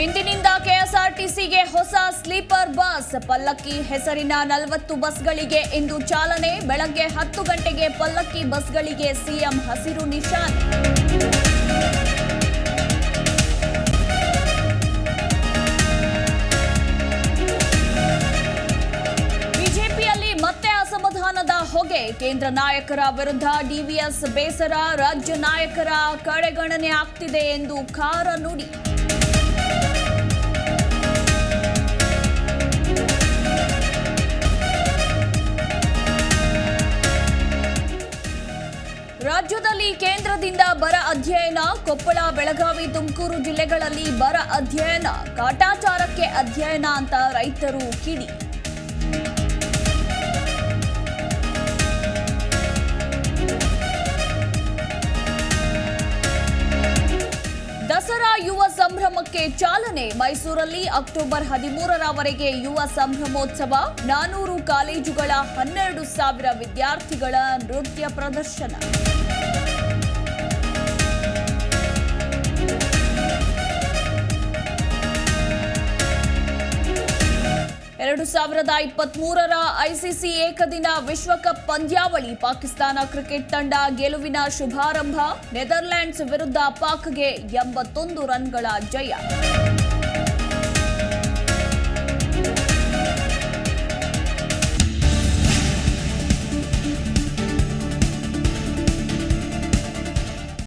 ಇಂದಿನಿಂದ ಕೆಎಸ್ಆರ್ಟಿಸಿಗೆ ಹೊಸ sleeper bus ಪಲ್ಲಕ್ಕಿ ಹೆಸರಿನ ನಲವತ್ತು ಬಸ್ಗಳಿಗೆ ಇಂದು ಚಾಲನೆ ಬೆಳಗ್ಗೆ ಹತ್ತು ಗಂಟೆಗೆ ಪಲ್ಲಕ್ಕಿ ಬಸ್ಗಳಿಗೆ ಸಿಎಂ ಹಸಿರು ನಿಶಾನೆ ಬಿಜೆಪಿಯಲ್ಲಿ ಮತ್ತೆ ಅಸಮಾಧಾನದ ಹೊಗೆ ಕೇಂದ್ರ ನಾಯಕರ ವಿರುದ್ಧ ಡಿವಿಎಸ್ ಬೇಸರ ರಾಜ್ಯ ನಾಯಕರ ಕಡೆಗಣನೆ ಆಗ್ತಿದೆ ಎಂದು ಖಾರ ನುಡಿ ರಾಜ್ಯದಲ್ಲಿ ಕೇಂದ್ರದಿಂದ ಬರ ಅಧ್ಯಯನ ಕೊಪ್ಪಳ ಬೆಳಗಾವಿ ತುಮಕೂರು ಜಿಲ್ಲೆಗಳಲ್ಲಿ ಬರ ಅಧ್ಯಯನ ಕಾಟಾಚಾರಕ್ಕೆ ಅಧ್ಯಯನ ಅಂತ ರೈತರು ಕಿಡಿ ದಸರಾ ಯುವ ಸಂಭ್ರಮಕ್ಕೆ ಚಾಲನೆ ಮೈಸೂರಲ್ಲಿ ಅಕ್ಟೋಬರ್ ಹದಿಮೂರರವರೆಗೆ ಯುವ ಸಂಭ್ರಮೋತ್ಸವ ನಾನೂರು ಕಾಲೇಜುಗಳ ಹನ್ನೆರಡು ಸಾವಿರ ವಿದ್ಯಾರ್ಥಿಗಳ ನೃತ್ಯ ಪ್ರದರ್ಶನ ಎರಡು ಸಾವಿರದ ಇಪ್ಪತ್ಮೂರರ ಐಸಿಸಿ ಏಕದಿನ ವಿಶ್ವಕಪ್ ಪಂದ್ಯಾವಳಿ ಪಾಕಿಸ್ತಾನ ಕ್ರಿಕೆಟ್ ತಂಡ ಗೆಲುವಿನ ಶುಭಾರಂಭ ನೆದರ್ಲೆಂಡ್ಸ್ ವಿರುದ್ಧ ಪಾಕ್ಗೆ ಎಂಬತ್ತೊಂದು ರನ್ಗಳ ಜಯ